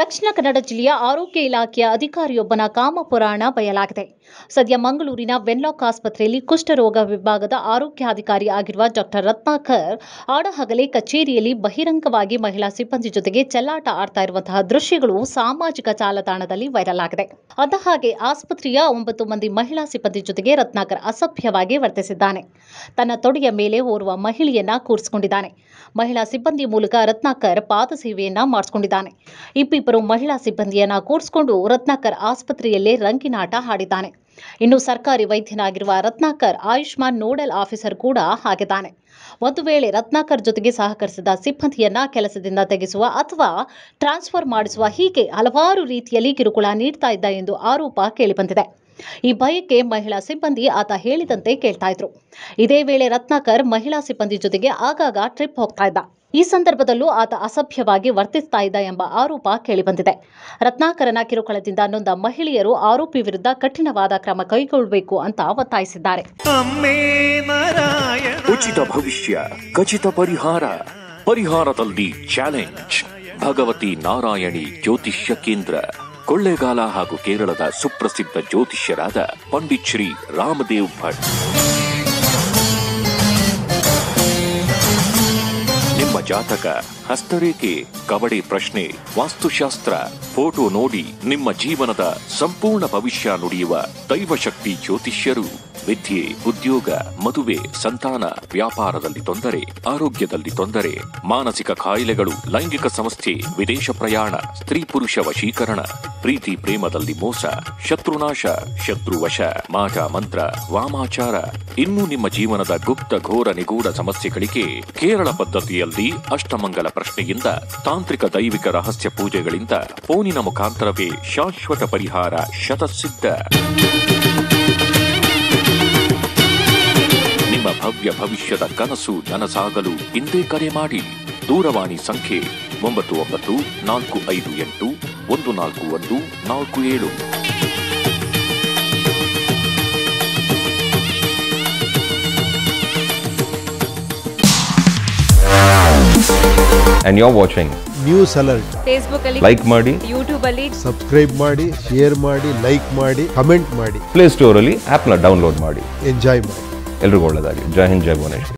ದಕ್ಷಿಣ ಕನ್ನಡ ಜಿಲ್ಲೆಯ ಆರೋಗ್ಯ ಇಲಾಖೆಯ ಅಧಿಕಾರಿಯೊಬ್ಬನ ಕಾಮಪುರಾಣ ಬಯಲಾಗಿದೆ ಸದ್ಯ ಮಂಗಳೂರಿನ ವೆನ್ಲಾಕ್ ಆಸ್ಪತ್ರೆಯಲ್ಲಿ ಕುಷ್ಠರೋಗ ವಿಭಾಗದ ಆರೋಗ್ಯಾಧಿಕಾರಿ ಆಗಿರುವ ಡಾಕ್ಟರ್ ರತ್ನಾಕರ್ ಆಡಹಗಲೇ ಕಚೇರಿಯಲ್ಲಿ ಬಹಿರಂಗವಾಗಿ ಮಹಿಳಾ ಸಿಬ್ಬಂದಿ ಜೊತೆಗೆ ಚೆಲ್ಲಾಟ ಆಡ್ತಾ ಇರುವಂತಹ ದೃಶ್ಯಗಳು ಸಾಮಾಜಿಕ ಜಾಲತಾಣದಲ್ಲಿ ವೈರಲ್ ಆಗಿದೆ ಅದಹಾಗೆ ಆಸ್ಪತ್ರೆಯ ಒಂಬತ್ತು ಮಂದಿ ಮಹಿಳಾ ಸಿಬ್ಬಂದಿ ಜೊತೆಗೆ ರತ್ನಾಕರ್ ಅಸಭ್ಯವಾಗಿ ವರ್ತಿಸಿದ್ದಾನೆ ತನ್ನ ತೊಡೆಯ ಮೇಲೆ ಓರ್ವ ಮಹಿಳೆಯನ್ನ ಕೂರಿಸಿಕೊಂಡಿದ್ದಾನೆ ಮಹಿಳಾ ಸಿಬ್ಬಂದಿ ಮೂಲಕ ರತ್ನಾಕರ್ ಪಾದ ಸೇವೆಯನ್ನ ಮಾಡಿಸಿಕೊಂಡಿದ್ದಾನೆ ಇಬ್ಬಿಬ್ಬರು ಮಹಿಳಾ ಸಿಬ್ಬಂದಿಯನ್ನ ಕೂರಿಸಿಕೊಂಡು ರತ್ನಾಕರ್ ಆಸ್ಪತ್ರೆಯಲ್ಲೇ ರಂಗಿನಾಟ ಹಾಡಿದ್ದಾನೆ ಇನ್ನು ಸರ್ಕಾರಿ ವೈದ್ಯನಾಗಿರುವ ರತ್ನಾಕರ್ ಆಯುಷ್ಮಾನ್ ನೋಡಲ್ ಆಫೀಸರ್ ಕೂಡ ಆಗಿದ್ದಾನೆ ಒಂದು ವೇಳೆ ರತ್ನಾಕರ್ ಜೊತೆಗೆ ಸಹಕರಿಸಿದ ಸಿಬ್ಬಂದಿಯನ್ನ ಕೆಲಸದಿಂದ ತೆಗೆಸುವ ಅಥವಾ ಟ್ರಾನ್ಸ್ಫರ್ ಮಾಡಿಸುವ ಹೀಗೆ ಹಲವಾರು ರೀತಿಯಲ್ಲಿ ಕಿರುಕುಳ ನೀಡ್ತಾ ಇದ್ದ ಎಂದು ಆರೋಪ ಕೇಳಿಬಂದಿದೆ ಈ ಭಯಕ್ಕೆ ಮಹಿಳಾ ಸಿಬ್ಬಂದಿ ಆತ ಹೇಳಿದಂತೆ ಕೇಳ್ತಾ ಇದ್ರು ಇದೇ ವೇಳೆ ರತ್ನಾಕರ್ ಮಹಿಳಾ ಸಿಬ್ಬಂದಿ ಜೊತೆಗೆ ಆಗಾಗ ಟ್ರಿಪ್ ಹೋಗ್ತಾ ಇದ್ದ ಈ ಸಂದರ್ಭದಲ್ಲೂ ಆತ ಅಸಭ್ಯವಾಗಿ ವರ್ತಿಸ್ತಾ ಇದ್ದ ಎಂಬ ಆರೋಪ ಕೇಳಿಬಂದಿದೆ ರತ್ನಾಕರನ ಕಿರುಕುಳದಿಂದ ನೊಂದ ಮಹಿಳೆಯರು ಆರೋಪಿ ವಿರುದ್ಧ ಕಠಿಣವಾದ ಕ್ರಮ ಕೈಗೊಳ್ಳಬೇಕು ಅಂತ ಒತ್ತಾಯಿಸಿದ್ದಾರೆ ಅಮ್ಮೇ ನಾರಾಯಣ ಉಚಿತ ಭವಿಷ್ಯ ಖಚಿತ ಪರಿಹಾರ ಪರಿಹಾರದಲ್ಲಿ ಚಾಲೆಂಜ್ ಭಗವತಿ ನಾರಾಯಣಿ ಜ್ಯೋತಿಷ್ಯ ಕೇಂದ್ರ ಕೊಳ್ಳೇಗಾಲ ಹಾಗೂ ಕೇರಳದ ಸುಪ್ರಸಿದ್ಧ ಜ್ಯೋತಿಷ್ಯರಾದ ಪಂಡಿತ್ ಶ್ರೀ ರಾಮದೇವ್ ಭಟ್ ನಿಮ್ಮ ಜಾತಕ ಹಸ್ತರೇಖೆ ಕಬಡಿ ಪ್ರಶ್ನೆ ವಾಸ್ತುಶಾಸ್ತ್ರ ಫೋಟೋ ನೋಡಿ ನಿಮ್ಮ ಜೀವನದ ಸಂಪೂರ್ಣ ಭವಿಷ್ಯ ನುಡಿಯುವ ದೈವಶಕ್ತಿ ಜ್ಯೋತಿಷ್ಯರು ವಿದ್ಯೆ ಉದ್ಯೋಗ ಮದುವೆ ಸಂತಾನ ವ್ಯಾಪಾರದಲ್ಲಿ ತೊಂದರೆ ಆರೋಗ್ಯದಲ್ಲಿ ತೊಂದರೆ ಮಾನಸಿಕ ಕಾಯಿಲೆಗಳು ಲೈಂಗಿಕ ಸಮಸ್ಯೆ ವಿದೇಶ ಪ್ರಯಾಣ ಸ್ತ್ರೀ ಪುರುಷ ವಶೀಕರಣ ಪ್ರೀತಿ ಪ್ರೇಮದಲ್ಲಿ ಮೋಸ ಶತ್ರುನಾಶ ಶತ್ರುವಶ ಮಾಟ ಮಂತ್ರ ವಾಮಾಚಾರ ಇನ್ನು ನಿಮ್ಮ ಜೀವನದ ಗುಪ್ತ ಘೋರ ನಿಗೂಢ ಸಮಸ್ಯೆಗಳಿಗೆ ಕೇರಳ ಪದ್ಧತಿಯಲ್ಲಿ ಅಷ್ಟಮಂಗಲ ಪ್ರಶ್ನೆಯಿಂದ ತಾಂತ್ರಿಕ ದೈವಿಕ ರಹಸ್ಯ ಪೂಜೆಗಳಿಂದ ಫೋನಿನ ಮುಖಾಂತರವೇ ಶಾಶ್ವತ ಪರಿಹಾರ ಶತಸಿದ್ಧ ನಿಮ್ಮ ಭವ್ಯ ಭವಿಷ್ಯದ ಕನಸು ನನಸಾಗಲು ಇಂದೇ ಕರೆ ಮಾಡಿ ದೂರವಾಣಿ ಸಂಖ್ಯೆ ಒಂಬತ್ತು ಒಂಬತ್ತು ನಾಲ್ಕು ಐದು ಎಂಟು ಒಂದು ನಾಲ್ಕು ಒಂದು ನಾಲ್ಕು ಏಳು and you're watching news alert Facebook ಅಲ್ಲಿ like ಮಾಡಿ ಯೂಟ್ಯೂಬ್ ಅಲ್ಲಿ ಸಬ್ಸ್ಕ್ರೈಬ್ ಮಾಡಿ ಶೇರ್ ಮಾಡಿ ಲೈಕ್ ಮಾಡಿ ಕಮೆಂಟ್ ಮಾಡಿ ಪ್ಲೇ ಸ್ಟೋರಲ್ಲಿ ಆ್ಯಪ್ನ ಡೌನ್ಲೋಡ್ ಮಾಡಿ ಎಂಜಾಯ್ ಮಾಡಿ ಎಲ್ರಿಗೂ ಒಳ್ಳೆಯದಾಗಿ ಜೈ ಹಿಂದ್ ಜೈ ಭುವನೇಶ್ವರಿ